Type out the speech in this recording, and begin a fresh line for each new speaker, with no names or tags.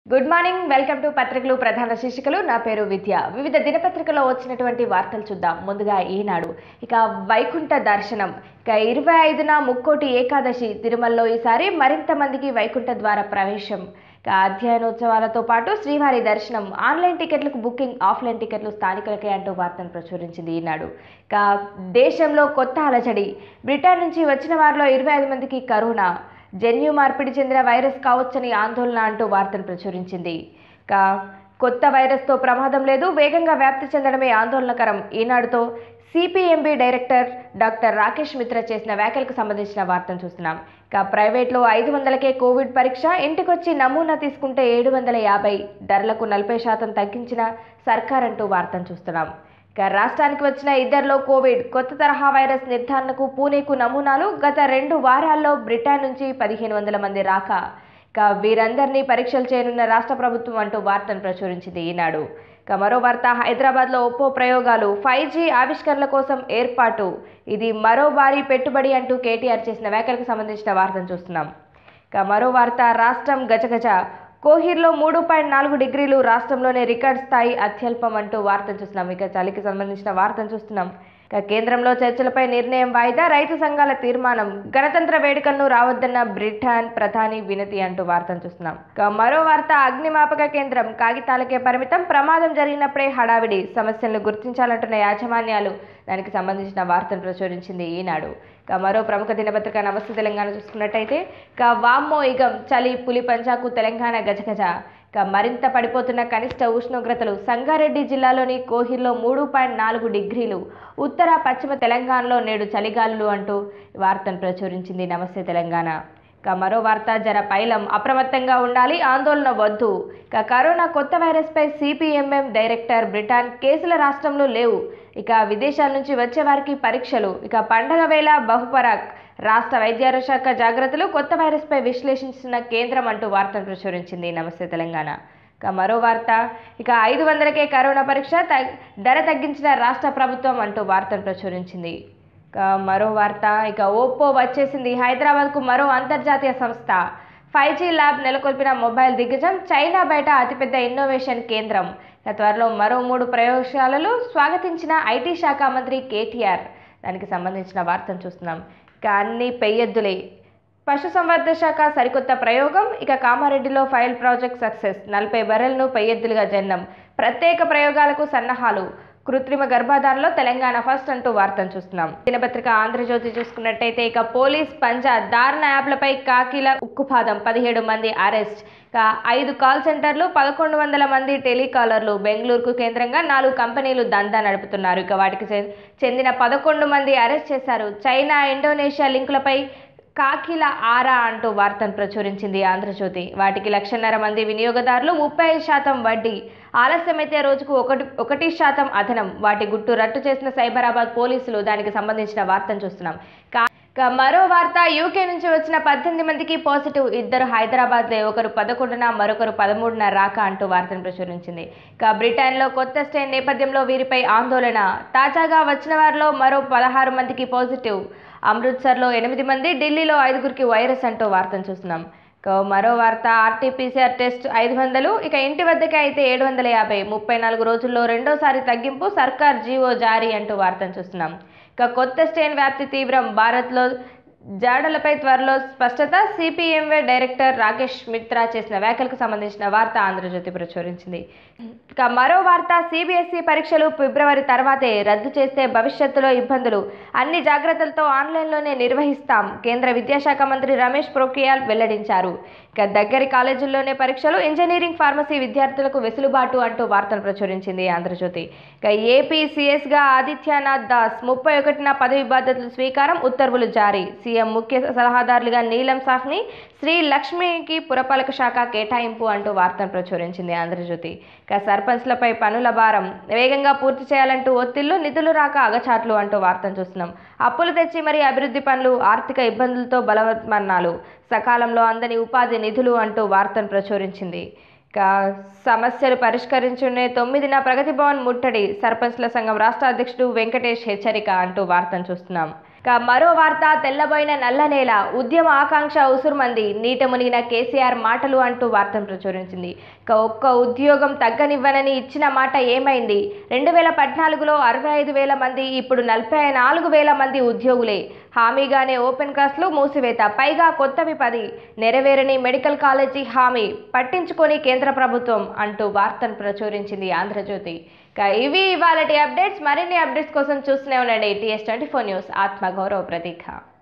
good morning welcome to పత్రికలు ప్రధాన శీర్షికలు నా పేరు విద్య వివిధ దినపత్రికల్లో వచ్చినటువంటి వార్తలు చూద్దాం ముందుగా ఈనాడు ఇక వైకుంఠ దర్శనం ఇక ఇరవై ఐదున ముక్కోటి ఏకాదశి తిరుమలలో ఈసారి మరింత మందికి వైకుంఠ ద్వార ప్రవేశం ఇక అధ్యయనోత్సవాలతో పాటు శ్రీవారి దర్శనం ఆన్లైన్ టికెట్లకు బుకింగ్ ఆఫ్లైన్ టికెట్లు స్థానికులకే అంటూ వార్తను ప్రచురించింది ఈనాడు ఇక దేశంలో కొత్త అలజడి బ్రిటన్ నుంచి వచ్చిన వారిలో ఇరవై ఐదు మందికి కరోనా జన్యు మార్పిడి చెందిన వైరస్ కావచ్చని ఆందోళన అంటూ వార్తను ప్రచురించింది ఇక కొత్త వైరస్తో ప్రమాదం లేదు వేగంగా వ్యాప్తి చెందడమే ఆందోళనకరం ఈనాడుతో CCMB director doctor Rakesh Mishra చేసిన వ్యాఖ్యలకు సంబంధించిన వార్తను చూస్తున్నాం ఇక ప్రైవేట్లో ఐదు వందలకే కోవిడ్ పరీక్ష ఇంటికొచ్చి నమూనా తీసుకుంటే ఏడు వందల యాభై ధరలకు నలభై శాతం తగ్గించిన సర్కార్ అంటూ వార్తను చూస్తున్నాం ఇక రాష్ట్రానికి వచ్చిన ఇద్దరిలో కోవిడ్ కొత్త తరహా వైరస్ నిర్ధారణకు పూణేకు నమూనాలు గత రెండు వారాల్లో బ్రిటన్ నుంచి పదిహేను వందల మంది రాక ఇక వీరందరినీ పరీక్షలు చేయనున్న రాష్ట్ర ప్రభుత్వం అంటూ వార్తను ప్రచురించింది ఈనాడు ఇక మరో వార్త హైదరాబాద్లో ఒప్పో ప్రయోగాలు ఫైవ్ జీ ఆవిష్కరణల కోసం ఏర్పాటు ఇది మరో భారీ పెట్టుబడి అంటూ కేటీఆర్ చేసిన వ్యాఖ్యలకు సంబంధించిన వార్తను చూస్తున్నాం ఇక మరో వార్త రాష్ట్రం గజగజ కోహిర్లో మూడు పాయింట్ నాలుగు డిగ్రీలు రాష్ట్రంలోనే రికార్డ్ స్థాయి అత్యల్పం అంటూ వార్తను చూస్తున్నాం ఇక చలికి సంబంధించిన వార్తను చూస్తున్నాం ఇక కేంద్రంలో చర్చలపై నిర్ణయం వాయిదా రైతు సంఘాల తీర్మానం గణతంత్ర వేడుకలను రావద్దన్న బ్రిటన్ ప్రధాని వినతి అంటూ వార్తను చూస్తున్నాం ఇక మరో వార్త అగ్నిమాపక కేంద్రం కాగితాలకే పరిమితం ప్రమాదం జరిగినప్పుడే హడావిడి సమస్యలను గుర్తించాలంటున్న యాజమాన్యాలు దానికి సంబంధించిన వార్తను ప్రచురించింది ఈనాడు ఇక మరో ప్రముఖ దినపత్రిక నమస్తే తెలంగాణ చూసుకున్నట్టయితే ఇక వామ్మో ఇగం చలి పులి పంచాకు తెలంగాణ గజగజ ఇక మరింత పడిపోతున్న కనిష్ట ఉష్ణోగ్రతలు సంగారెడ్డి జిల్లాలోని కోహిర్లో మూడు పాయింట్ నాలుగు డిగ్రీలు ఉత్తర పశ్చిమ తెలంగాణలో నేడు చలిగాలులు అంటూ వార్తను ప్రచురించింది నమస్తే తెలంగాణ ఇక మరో వార్త జర పైలం అప్రమత్తంగా ఉండాలి ఆందోళన వద్దు ఇక కరోనా కొత్త వైరస్పై సిపిఎంఎం డైరెక్టర్ బ్రిటన్ కేసుల రాష్ట్రంలో లేవు ఇక విదేశాల నుంచి వచ్చే వారికి పరీక్షలు ఇక పండగ వేళ బహుపరాక్ రాష్ట్ర వైద్యారోగ్య శాఖ జాగ్రత్తలు కొత్త వైరస్పై విశ్లేషించిన కేంద్రం అంటూ వార్తను ప్రచురించింది నమస్తే తెలంగాణ ఇక మరో వార్త ఇక ఐదు వందలకే కరోనా పరీక్ష తగ్- ధర తగ్గించిన రాష్ట్ర ప్రభుత్వం అంటూ వార్తను ప్రచురించింది ఇక మరో వార్త ఇక ఓప్పో వచ్చేసింది హైదరాబాద్కు మరో అంతర్జాతీయ సంస్థ ఫైవ్ జీ ల్యాబ్ నెలకొల్పిన మొబైల్ దిగ్గజం చైనా బయట అతిపెద్ద ఇన్నోవేషన్ కేంద్రం ఇక త్వరలో మరో మూడు ప్రయోగశాలలు స్వాగతించిన ఐటీ శాఖ మంత్రి కేటీఆర్ దానికి సంబంధించిన వార్తను చూస్తున్నాం ఇక అన్ని పెయ్యెద్దులే పశుసంవర్ధక శాఖ సరికొత్త ప్రయోగం ఇక కామారెడ్డిలో ఫైల్ ప్రాజెక్ట్ సక్సెస్ నలభై బర్రెలను పెయ్యెద్దులుగా జన్నం ప్రత్యేక ప్రయోగాలకు సన్నాహాలు కృత్రిమ గర్భాధారణలో తెలంగాణ ఫస్ట్ అంటూ వార్తను చూస్తున్నాం దినపత్రిక ఆంధ్రజ్యోతి చూసుకున్నట్టయితే ఇక పోలీస్ పంజా దారుణ యాప్లపై కాకిల ఉక్కుపాదం పదిహేడు మంది అరెస్ట్ ఇక ఐదు కాల్ సెంటర్లు పదకొండు వందల మంది టెలికాలర్లు బెంగళూరుకు కేంద్రంగా నాలుగు కంపెనీలు దందా నడుపుతున్నారు ఇక వాటికి చె- చెందిన పదకొండు మంది అరెస్ట్ చేశారు చైనా ఇండోనేషియా లింకులపై కాకిల ఆరా అంటూ వార్తను ప్రచురించింది ఆంధ్రజ్యోతి వాటికి లక్షన్నర మంది వినియోగదారులు ముప్పై శాతం వడ్డీ ఆలస్యమైతే రోజుకు ఒకటి ఒకటి శాతం అదనం వాటి గుట్టు రట్టు చేసిన సైబరాబాద్ పోలీసులు దానికి సంబంధించిన వార్తను చూస్తున్నాం కా- ఇక మరో వార్త యూకే నుంచి వచ్చిన పద్దెనిమిది మందికి పాజిటివ్ ఇద్దరు హైదరాబాద్లే ఒకరు పదకొండున మరొకరు పదమూడున రాక అంటూ వార్తను ప్రచురించింది ఇక బ్రిటన్లో కొత్త స్ట్రెయిన్ నేపథ్యంలో వీరిపై ఆందోళన తాజాగా వచ్చిన వారిలో మరో పదహారు మందికి పాజిటివ్ అమృత్సర్లో ఎనిమిది మంది ఢిల్లీలో ఐదుగురికి వైరస్ అంటూ వార్తను చూస్తున్నాం ఇక మరో వార్త ఆర్టీపీసీఆర్ టెస్ట్ ఐదు వందలు ఇక ఇంటి వద్దకే అయితే ఏడు వందల యాభై ముప్పై నాలుగు రోజుల్లో రెండోసారి తగ్గింపు సర్కార్ జీవో జారీ అంటూ వార్తను చూస్తున్నాం ఇక కొత్త స్ట్రెయిన్ వ్యాప్తి తీవ్రం భారత్లో జాడలపై త్వరలో స్పష్టత సిపిఎంవే డైరెక్టర్ రాకేష్ మిత్రా చేసిన వ్యాఖ్యలకు సంబంధించిన వార్త ఆంధ్రజ్యోతి ప్రచురించింది ఇక మరో వార్త సిబిఎస్ఈ పరీక్షలు ఫిబ్రవరి తర్వాతే రద్దు చేస్తే భవిష్యత్తులో ఇబ్బందులు అన్ని జాగ్రత్తలతో ఆన్లైన్లోనే నిర్వహిస్తాం కేంద్ర విద్యాశాఖ మంత్రి రమేష్ పొఖ్రియాల్ వెల్లడించారు ఇక దగ్గరి కాలేజీల్లోనే పరీక్షలు ఇంజనీరింగ్ ఫార్మసీ విద్యార్థులకు వెసులుబాటు అంటూ వార్తను ప్రచురించింది ఆంధ్రజ్యోతి ఇక ఏపీ సిఎస్గా ఆదిత్యనాథ్ దాస్ ముప్పై ఒకటిన పదవి బాధ్యతలు స్వీకారం ఉత్తర్వులు జారీ సీఎం ముఖ్య సలహాదారులుగా నీలం సాహ్ని శ్రీ లక్ష్మికి పురపాలక శాఖ కేటాయింపు అంటూ వార్తను ప్రచురించింది ఆంధ్రజ్యోతి ఇక సర్పంచ్లపై పనుల భారం వేగంగా పూర్తి చేయాలంటూ ఒత్తిళ్లు నిధులు రాక అగచాట్లు అంటూ వార్తను చూస్తున్నాం అప్పులు తెచ్చి మరి అభివృద్ధి పనులు ఆర్థిక ఇబ్బందులతో బలవత్మరణాలు సకాలంలో అందని ఉపాధి నిధులు అంటూ వార్తను ప్రచురించింది ఇక సమస్యలు పరిష్కరించునే తొమ్మిదిన ప్రగతి భవన్ ముట్టడి సర్పంచ్ల సంఘం రాష్ట్ర అధ్యక్షుడు వెంకటేష్ హెచ్చరిక అంటూ వార్తను చూస్తున్నాం ఇక మరో వార్త తెల్లబోయిన నల్ల నేల ఉద్యమ ఆకాంక్ష ఉసురుమంది నీట మునిగిన కేసీఆర్ మాటలు అంటూ వార్తను ప్రచురించింది ఇక ఒక్క ఉద్యోగం తగ్గనివ్వనని ఇచ్చిన మాట ఏమైంది రెండు వేల పద్నాలుగులో అరవై ఐదు వేల మంది ఇప్పుడు నలభై నాలుగు వేల మంది ఉద్యోగులే హామీగానే ఓపెన్ క్లాస్లు మూసివేత పైగా కొత్తవి పది నెరవేరని మెడికల్ కాలేజీ హామీ పట్టించుకొని కేంద్ర ప్రభుత్వం అంటూ వార్తను ప్రచురించింది ఆంధ్రజ్యోతి ఇక ఇవి ఇవాళ అప్డేట్స్ మరిన్ని అప్డేట్స్ కోసం చూస్తూనే ఉండండి టీఎస్ ట్వంటీ ఫోర్ న్యూస్ ఆత్మగౌరవ ప్రతీక